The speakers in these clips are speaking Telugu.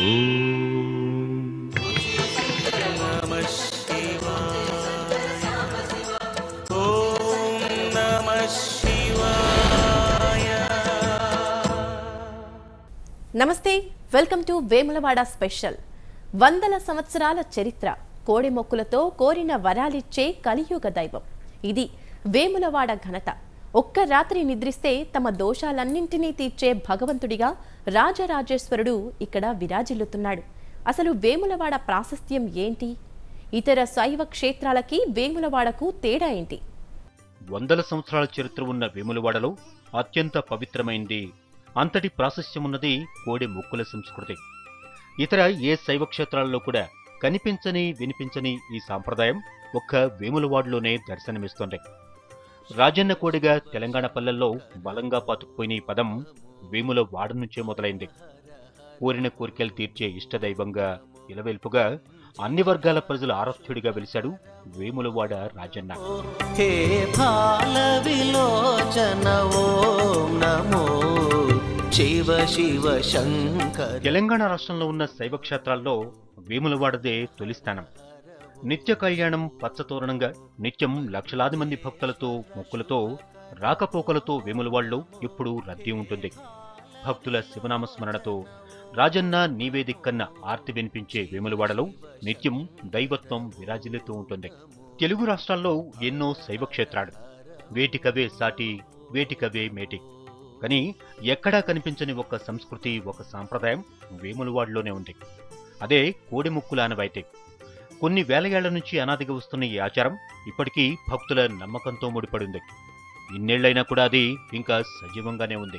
నమస్తే వెల్కమ్ టు వేములవాడ స్పెషల్ వందల సంవత్సరాల చరిత్ర కోడి మొక్కులతో కోరిన వరాలిచ్చే కలియుగ దైవం ఇది వేములవాడ ఘనత ఒక్క రాత్రి నిద్రిస్తే తమ దోషాలన్నింటినీ తీర్చే భగవంతుడిగా రాజరాజేశ్వరుడు ఇక్కడ విరాజిల్లుతున్నాడు అసలు వేములవాడ ప్రాశస్త్యం ఏంటి ఇతర శైవ క్షేత్రాలకి వేములవాడకు తేడా ఏంటి వందల సంవత్సరాల చరిత్ర ఉన్న వేములవాడలో అత్యంత పవిత్రమైంది అంతటి ప్రాశస్త్యమున్నది కోడి మొక్కుల సంస్కృతి ఇతర ఏ శైవ క్షేత్రాల్లో కూడా కనిపించని వినిపించని ఈ సాంప్రదాయం ఒక్క వేములవాడలోనే దర్శనమిస్తోంది రాజన్న కోడిగా తెలంగాణ పల్లెల్లో బలంగా పాతుకుపోయిన ఈ పదం వేముల వాడ నుంచే మొదలైంది కోరిన కోరికలు తీర్చే ఇష్టదైవంగా ఇలవెల్పుగా అన్ని వర్గాల ప్రజల ఆరాధ్యుడిగా వెలిశాడు వేములవాడ రాజన్న హే బాల విలోచన ఓం నమో శివ శివ శంకర తెలంగాణ రాష్ట్రంలో ఉన్న శైవ క్షేత్రాల్లో వేములవాడదే తొలి స్థానం నిత్య కళ్యాణం పచ్చతోరణంగా నిత్యం లక్షలాది మంది భక్తులతో మొక్కులతో రాకపోకలతో వేములవాడలో ఇప్పుడు రద్దీ ఉంటుంది భక్తుల శివనామ స్మరణతో రాజన్న నీవే దిక్కన్న ఆర్తి వినిపించే వేములవాడలో నిత్యం దైవత్వం విరాజిల్లుతూ ఉంటుంది తెలుగు రాష్ట్రాల్లో ఎన్నో శైవ క్షేత్రాలు వేటికవే సాటి వేటికవే మేటి కానీ ఎక్కడా కనిపించని ఒక సంస్కృతి ఒక సాంప్రదాయం వేములవాడలోనే ఉంది అదే కోడిముక్కుల ఆనవాయితీ కొన్ని వేల ఏళ్ల నుంచి అనాదిగా వస్తున్న ఈ ఆచారం ఇప్పటికీ భక్తుల నమ్మకంతో ముడిపడింది ఇన్నేళ్లైనా కూడా అది ఇంకా సజీవంగానే ఉంది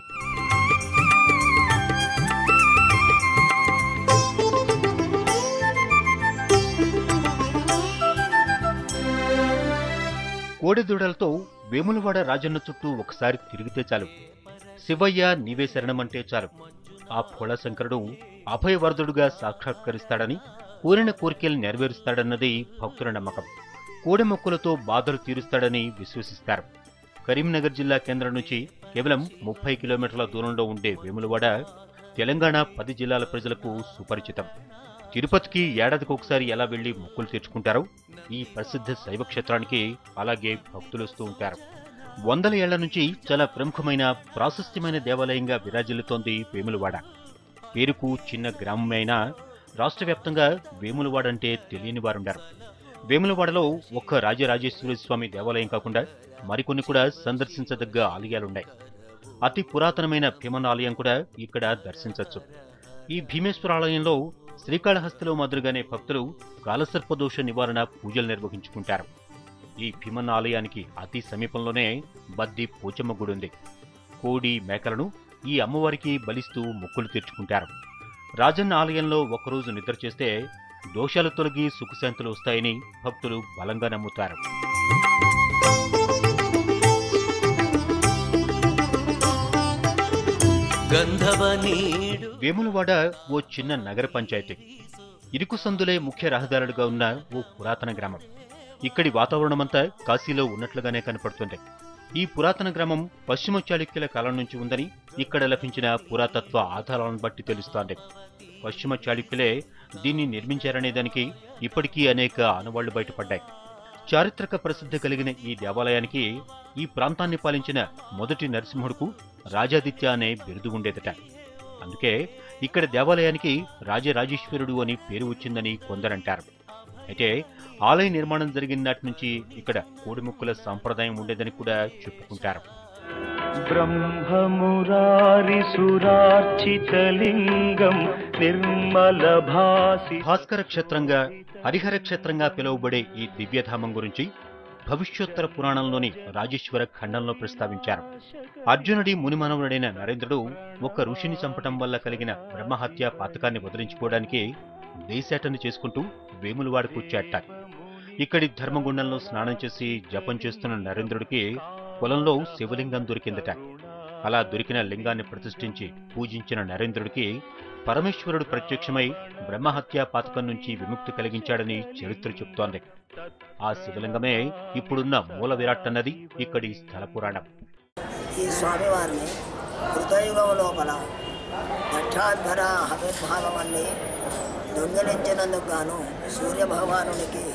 కోడెదూడలతో వేములవాడ రాజన్న చుట్టూ ఒకసారి తిరిగితే చాలు శివయ్య నీవే శరణమంటే చాలు ఆ శంకరుడు అభయవరదుడుగా సాక్షాత్కరిస్తాడని కోరిన కోరికలు నెరవేరుస్తాడన్నది భక్తుల నమ్మకం కోడె మొక్కులతో బాధలు తీరుస్తాడని విశ్వసిస్తారు కరీంనగర్ జిల్లా కేంద్రం నుంచి కేవలం ముప్పై కిలోమీటర్ల దూరంలో ఉండే వేములవాడ తెలంగాణ పది జిల్లాల ప్రజలకు సుపరిచితం తిరుపతికి ఏడాదికి ఒకసారి ఎలా వెళ్లి మొక్కులు తీర్చుకుంటారో ఈ ప్రసిద్ధ శైవ క్షేత్రానికి అలాగే భక్తులు వస్తూ ఉంటారు వందల ఏళ్ల నుంచి చాలా ప్రముఖమైన ప్రాశస్త్యమైన దేవాలయంగా విరాజిల్లుతోంది వేములవాడ పేరుకు చిన్న గ్రామమే అయినా రాష్ట్ర వ్యాప్తంగా వేములవాడ అంటే తెలియని వారుండారు వేములవాడలో ఒక్క రాజరాజేశ్వరి స్వామి దేవాలయం కాకుండా మరికొన్ని కూడా సందర్శించదగ్గ ఆలయాలున్నాయి అతి పురాతనమైన భీమన్ ఆలయం కూడా ఇక్కడ దర్శించవచ్చు ఈ భీమేశ్వర ఆలయంలో శ్రీకాళహస్తిలో మాదిరిగానే భక్తులు కాలసర్పదోష నివారణ పూజలు నిర్వహించుకుంటారు ఈ భీమన్న ఆలయానికి అతి సమీపంలోనే బద్ది పోచమ్మ గుడి ఉంది కోడి మేకలను ఈ అమ్మవారికి బలిస్తూ మొక్కులు తీర్చుకుంటారు రాజన్న ఆలయంలో ఒకరోజు నిద్ర చేస్తే దోషాలు తొలగి సుఖశాంతులు వస్తాయని భక్తులు బలంగా నమ్ముతారు గంధవ నీడు వేములవాడ ఓ చిన్న నగర పంచాయతీ ఇరుకు సందులే ముఖ్య రహదారులుగా ఉన్న ఓ పురాతన గ్రామం ఇక్కడి వాతావరణమంతా కాశీలో ఉన్నట్లుగానే కనపడుతుంది ఈ పురాతన గ్రామం పశ్చిమ చాళుక్యుల కాలం నుంచి ఉందని ఇక్కడ లభించిన పురాతత్వ ఆధారాలను బట్టి తెలుస్తోంది పశ్చిమ చాళుక్యులే దీన్ని నిర్మించారనే దానికి ఇప్పటికీ అనేక ఆనవాళ్లు బయటపడ్డాయి చారిత్రక ప్రసిద్ధి కలిగిన ఈ దేవాలయానికి ఈ ప్రాంతాన్ని పాలించిన మొదటి నరసింహుడుకు రాజాదిత్య అనే బిరుదు ఉండేదట అందుకే ఇక్కడ దేవాలయానికి రాజరాజేశ్వరుడు అని పేరు వచ్చిందని కొందరంటారు అయితే ఆలయ నిర్మాణం జరిగిన నాటి నుంచి ఇక్కడ కోడిముక్కుల సాంప్రదాయం ఉండేదని కూడా చెప్పుకుంటారు బ్రహ్మమురారిసురార్చితలింగం నిర్మల భాసి భాస్కర క్షేత్రంగా హరిహర క్షేత్రంగా పిలువబడే ఈ దివ్యధామం గురించి భవిష్యోత్తర పురాణంలోని రాజేశ్వర ఖండంలో ప్రస్తావించారు అర్జునుడి మునిమానవుడైన నరేంద్రుడు ఒక ఋషిని చంపటం వల్ల కలిగిన బ్రహ్మహత్య పాతకాన్ని వదిలించుకోవడానికి దేశాటన చేసుకుంటూ వేములవాడకు వచ్చాట ఇక్కడి ధర్మగుండంలో స్నానం చేసి జపం చేస్తున్న నరేంద్రుడికి పొలంలో శివలింగం దొరికిందట అలా దొరికిన లింగాన్ని ప్రతిష్ఠించి పూజించిన నరేంద్రుడికి పరమేశ్వరుడు ప్రత్యక్షమై బ్రహ్మహత్య పాతకం నుంచి విముక్తి కలిగించాడని చరిత్ర చెప్తోంది ఆ శివలింగమే ఇప్పుడున్న మూల విరాట్ అన్నది ఇక్కడి స్థల పురాణం ఈ స్వామివారిని కృతయుగం లోపల దక్షాధ్వర ఆవిర్భావాన్ని దొంగిలించినందుకు గాను సూర్యభగవానునికి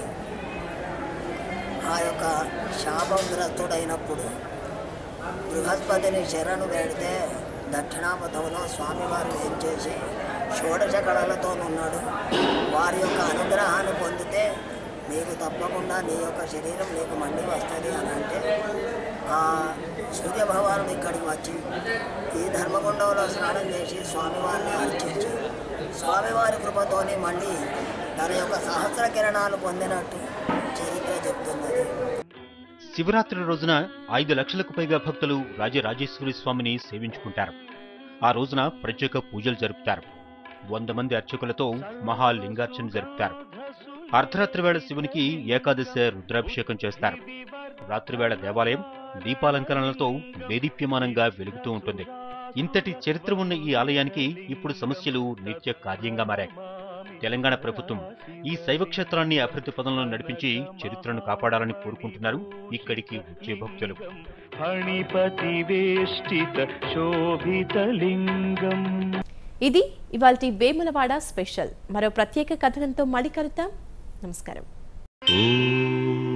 ఆ యొక్క శాపగ్రస్తుడైనప్పుడు బృహస్పతిని శరణు వేడితే దక్షిణాపథంలో స్వామివారు ఏం చేసి షోడశ కళలతో ఉన్నాడు వారి యొక్క అనుగ్రహాన్ని పొందితే నీకు తప్పకుండా నీ యొక్క శరీరం నీకు మళ్ళీ వస్తుంది అని అంటే ఆ సూర్యభగవానుడు ఇక్కడికి వచ్చి ఈ ధర్మగుండంలో స్నానం చేసి స్వామివారిని అర్చించి స్వామివారి కృపతోని మళ్ళీ తన యొక్క సహస్ర కిరణాలు పొందినట్టు చరిత్ర చెప్తున్నది శివరాత్రి రోజున ఐదు లక్షలకు పైగా భక్తులు రాజరాజేశ్వరి స్వామిని సేవించుకుంటారు ఆ రోజున ప్రత్యేక పూజలు జరుపుతారు వంద మంది అర్చకులతో మహాలింగార్చన జరుపుతారు అర్ధరాత్రి వేళ శివునికి ఏకాదశ రుద్రాభిషేకం చేస్తారు రాత్రివేళ దేవాలయం దీపాలంకరణలతో వేదిప్యమానంగా వెలుగుతూ ఉంటుంది ఇంతటి చరిత్ర ఉన్న ఈ ఆలయానికి ఇప్పుడు సమస్యలు నిత్య కార్యంగా మారాయి తెలంగాణ ప్రభుత్వం ఈ శైవ క్షేత్రాన్ని అభివృద్ధి పదంలో నడిపించి చరిత్రను కాపాడాలని కోరుకుంటున్నారు ఇక్కడికి వచ్చే భక్తులు ఫణిపతి వేష్టిత శోభితలింగం ఇది ఇవాల్టి వేములవాడ స్పెషల్ మరో ప్రత్యేక కథనంతో మళ్ళీ కలుద్దాం నమస్కారం ఓం